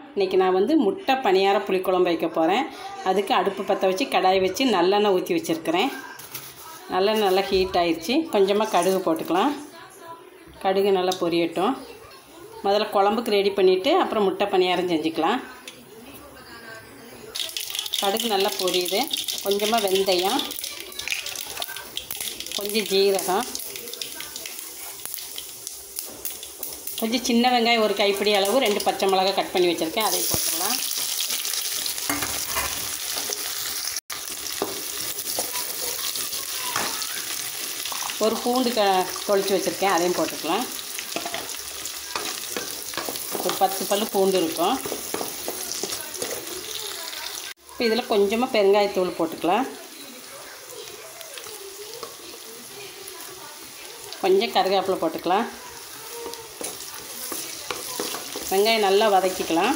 இன்றைக்கி நான் வந்து முட்டை பணியார புளிக்குழம்பு வைக்க போகிறேன் அதுக்கு அடுப்பு பற்ற வச்சு கடாய் வச்சு நல்லெண்ணெய் ஊற்றி வச்சுருக்கிறேன் நல்லெண்ணெய் நல்லா ஹீட் ஆயிடுச்சு கொஞ்சமாக கடுகு போட்டுக்கலாம் கடுகு நல்லா பொரியட்டும் முதல்ல குழம்புக்கு ரெடி பண்ணிவிட்டு அப்புறம் முட்டை பணியாரம் செஞ்சுக்கலாம் கடுகு நல்லா பொரியுது கொஞ்சமாக வெந்தயம் கொஞ்சம் ஜீரகம் கொஞ்சம் சின்ன வெங்காயம் ஒரு கைப்பிடி அளவு ரெண்டு பச்சை மிளகாய் கட் பண்ணி வச்சுருக்கேன் அதையும் போட்டுடலாம் ஒரு பூண்டு க தொளிச்சு வச்சுருக்கேன் அதையும் போட்டுக்கலாம் ஒரு பத்து பல் பூண்டு இருக்கும் இப்போ இதில் கொஞ்சமாக பெருங்காயத்தூள் போட்டுக்கலாம் கொஞ்சம் கருவேப்பிலை போட்டுக்கலாம் வெங்காயம் நல்லா வதக்கிக்கலாம்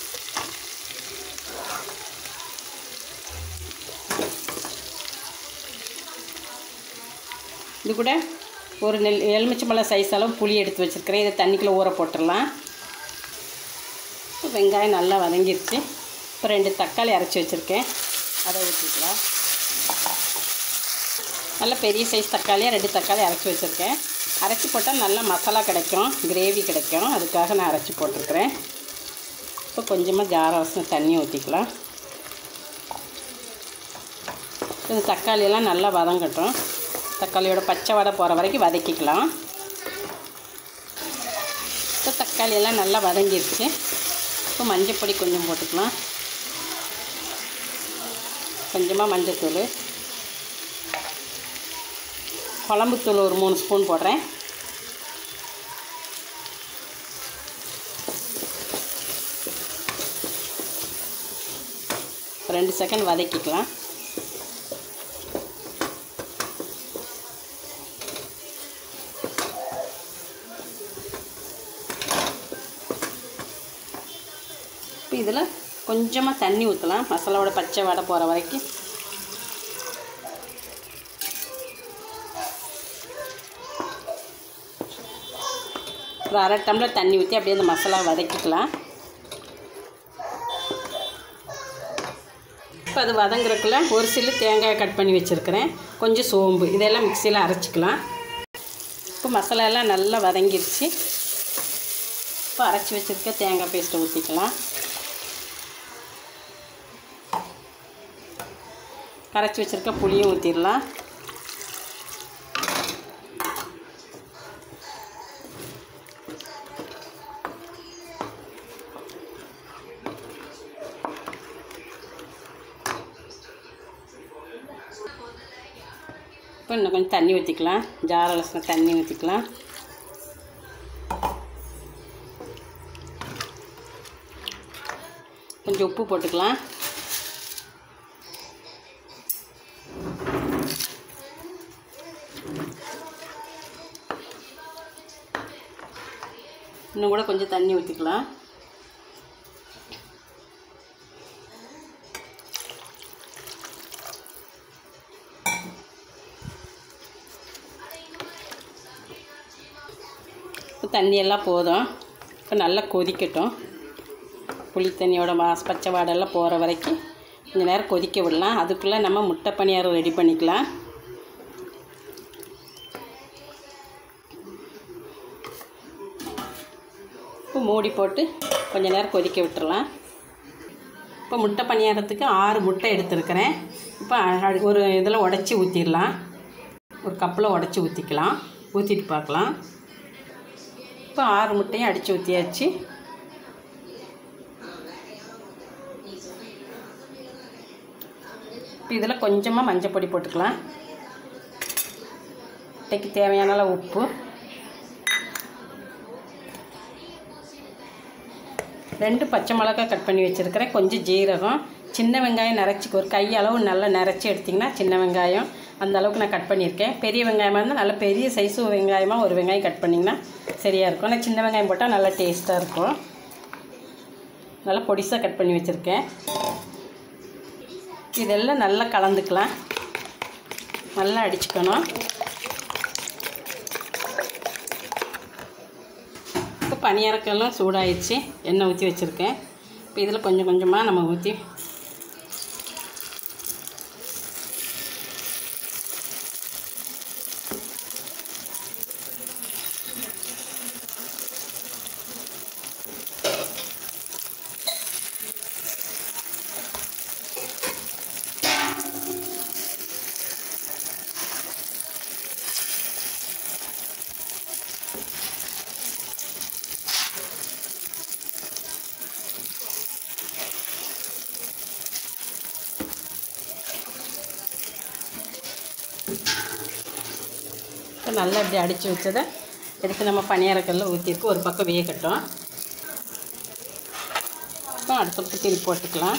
இது கூட ஒரு நெல் எலுமிச்சம்பழம் சைஸ் அளவு புளி எடுத்து வச்சுருக்கிறேன் இதை தண்ணிக்குள்ளே ஊற போட்டுடலாம் வெங்காயம் நல்லா வதங்கிருச்சு இப்போ ரெண்டு தக்காளி அரைச்சி வச்சுருக்கேன் அதை ஊற்றிக்கலாம் நல்ல பெரிய சைஸ் தக்காளியாக ரெண்டு தக்காளி அரைச்சி வச்சுருக்கேன் அரைச்சி போட்டால் நல்லா மசாலா கிடைக்கும் கிரேவி கிடைக்கும் அதுக்காக நான் அரைச்சி போட்டிருக்கிறேன் இப்போ கொஞ்சமாக ஜார வாசனை தண்ணி ஊற்றிக்கலாம் இது தக்காளியெல்லாம் நல்லா வதங்கட்டும் தக்காளியோட பச்சை வடை போகிற வரைக்கும் வதக்கிக்கலாம் இப்போ தக்காளியெல்லாம் நல்லா வதங்கிருச்சு இப்போ மஞ்சள் பொடி கொஞ்சம் போட்டுக்கலாம் கொஞ்சமாக மஞ்சத்தூள் குழம்புத்தூள் ஒரு மூணு ஸ்பூன் போடுறேன் ரெண்டு செகண்ட் வதக்கிக்கலாம் இப்போ இதில் கொஞ்சமாக தண்ணி ஊற்றலாம் மசாலாவோட பச்சை வடை போகிற வரைக்கும் ஒரு அரை டம்ளர் தண்ணி ஊற்றி அப்படியே அந்த மசாலா வதக்கிக்கலாம் இப்போ அது வதங்குறதுக்குள்ள ஒரு சில்லு தேங்காய் கட் பண்ணி வச்சுருக்கிறேன் கொஞ்சம் சோம்பு இதெல்லாம் மிக்சியில் அரைச்சிக்கலாம் இப்போ மசாலா எல்லாம் நல்லா வதங்கிருச்சு இப்போ அரைச்சி வச்சுருக்க தேங்காய் பேஸ்ட்டை ஊற்றிக்கலாம் கரைச்சி வச்சுருக்க புளியும் ஊற்றிடலாம் இப்போ இன்னும் கொஞ்சம் தண்ணி ஊற்றிக்கலாம் ஜார் அலசின தண்ணி ஊற்றிக்கலாம் கொஞ்சம் உப்பு போட்டுக்கலாம் இன்னும் கூட கொஞ்சம் தண்ணி ஊற்றிக்கலாம் இப்போ தண்ணியெல்லாம் போதும் இப்போ நல்லா கொதிக்கட்டும் புளி தண்ணியோட வாஸ் பச்சை வாடெல்லாம் போகிற வரைக்கும் கொஞ்சம் நேரம் கொதிக்க விடலாம் அதுக்குள்ளே நம்ம முட்டை பணியாரம் ரெடி பண்ணிக்கலாம் இப்போ மூடி போட்டு கொஞ்சம் நேரம் கொதிக்க விட்டுறலாம் இப்போ முட்டை பணியாரத்துக்கு ஆறு முட்டை எடுத்துருக்கிறேன் இப்போ அ- ஒரு இதில் உடச்சி ஊற்றிடலாம் ஒரு கப்பில் உடச்சி ஊற்றிக்கலாம் ஊற்றிட்டு பார்க்கலாம் இப்போ ஆறு முட்டையும் அடித்து ஊற்றியாச்சு இப்போ இதில் கொஞ்சமாக மஞ்சள் பொடி போட்டுக்கலாம் முட்டைக்கு தேவையான அளவு உப்பு ரெண்டு பச்சை மிளகாய் கட் பண்ணி வச்சுருக்கிறேன் கொஞ்சம் ஜீரகம் சின்ன வெங்காயம் நிறச்சி ஒரு கை அளவு நல்லா நிறச்சி எடுத்திங்கன்னா சின்ன வெங்காயம் அந்த அளவுக்கு நான் கட் பண்ணியிருக்கேன் பெரிய வெங்காயமாக இருந்தால் நல்லா பெரிய சைஸு வெங்காயமாக ஒரு வெங்காயம் கட் பண்ணிங்கன்னா சரியாக இருக்கும் ஆனால் சின்ன வெங்காயம் போட்டால் நல்லா டேஸ்ட்டாக இருக்கும் நல்லா பொடிசாக கட் பண்ணி வச்சுருக்கேன் இதெல்லாம் நல்லா கலந்துக்கலாம் நல்லா அடிச்சுக்கணும் இப்போ பனியாரக்கெல்லாம் சூடாயிடுச்சு எண்ணெய் ஊற்றி வச்சுருக்கேன் இப்போ இதில் கொஞ்சம் கொஞ்சமாக நம்ம ஊற்றி இப்போ நல்லா இப்படி அடித்து வச்சதை எடுத்து நம்ம பணியாரக்கல்ல ஊற்றிருக்கு ஒரு பக்கம் வேகட்டும் இப்போ அடுத்த பக்கம் திருப்பி போட்டுக்கலாம்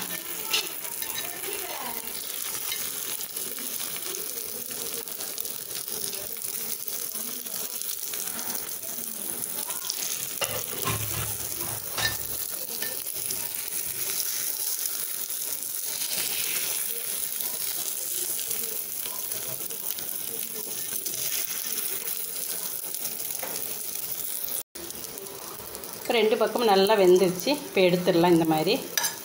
இப்போ ரெண்டு பக்கமும் நல்லா வெந்துருச்சு இப்போ எடுத்துடலாம் இந்த மாதிரி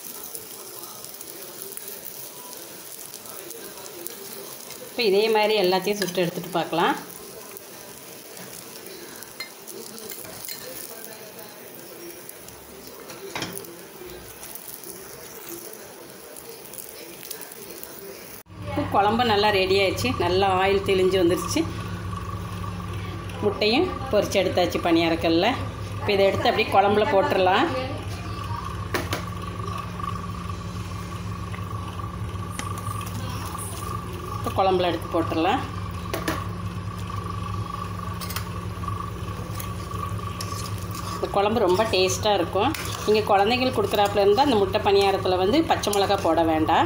இப்போ இதே மாதிரி எல்லாத்தையும் சுட்டு எடுத்துகிட்டு பார்க்கலாம் இப்போ குழம்பு நல்லா ரெடி ஆயிடுச்சு நல்லா ஆயில் தெளிஞ்சு வந்துருச்சு முட்டையும் பொரிச்சு எடுத்தாச்சு பணியாரக்கல்ல இப்போ இதை எடுத்து அப்படியே குழம்புல போட்டுடலாம் இப்போ குழம்புல எடுத்து போட்டுடலாம் இந்த குழம்பு ரொம்ப டேஸ்ட்டாக இருக்கும் நீங்கள் குழந்தைங்களுக்கு கொடுக்குறாப்புல இருந்தால் அந்த முட்டை பணியாரத்தில் வந்து பச்சை மிளகா போட வேண்டாம்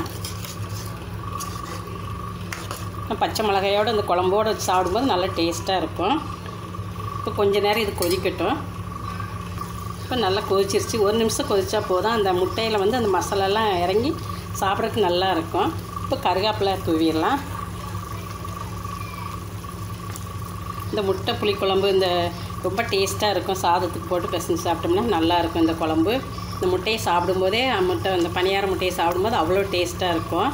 பச்சை மிளகாயோடு அந்த குழம்போடு வச்சு சாப்பிடும்போது நல்லா டேஸ்ட்டாக இருக்கும் இப்போ கொஞ்ச நேரம் இது கொதிக்கட்டும் இப்போ நல்லா கொதிச்சிருச்சு ஒரு நிமிஷம் கொதிச்சா போதும் அந்த முட்டையில் வந்து அந்த மசாலாலாம் இறங்கி சாப்பிட்றதுக்கு நல்லா இருக்கும் இப்போ கருகாப்பிலை தூவிடலாம் இந்த முட்டை புளிக்குழம்பு இந்த ரொம்ப டேஸ்ட்டாக இருக்கும் சாதத்துக்கு போட்டு பிசைஞ்சு சாப்பிட்டோம்னா நல்லா இருக்கும் இந்த குழம்பு இந்த முட்டையை சாப்பிடும்போதே முட்டை அந்த பணியார முட்டையை சாப்பிடும்போது அவ்வளோ டேஸ்ட்டாக இருக்கும்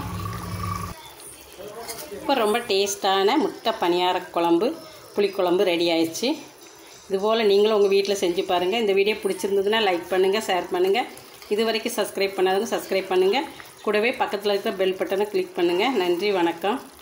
இப்போ ரொம்ப டேஸ்ட்டான முட்டை பணியார குழம்பு புளிக்குழம்பு ரெடி ஆயிடுச்சு இதுபோல் நீங்களும் உங்கள் வீட்டில் செஞ்சு பாருங்கள் இந்த வீடியோ பிடிச்சிருந்ததுன்னா லைக் பண்ணுங்கள் ஷேர் பண்ணுங்கள் இது வரைக்கும் சப்ஸ்கிரைப் பண்ணாதவங்க சப்ஸ்கிரைப் பண்ணுங்கள் கூடவே பக்கத்தில் இருக்கிற பெல் பட்டனை கிளிக் பண்ணுங்கள் நன்றி வணக்கம்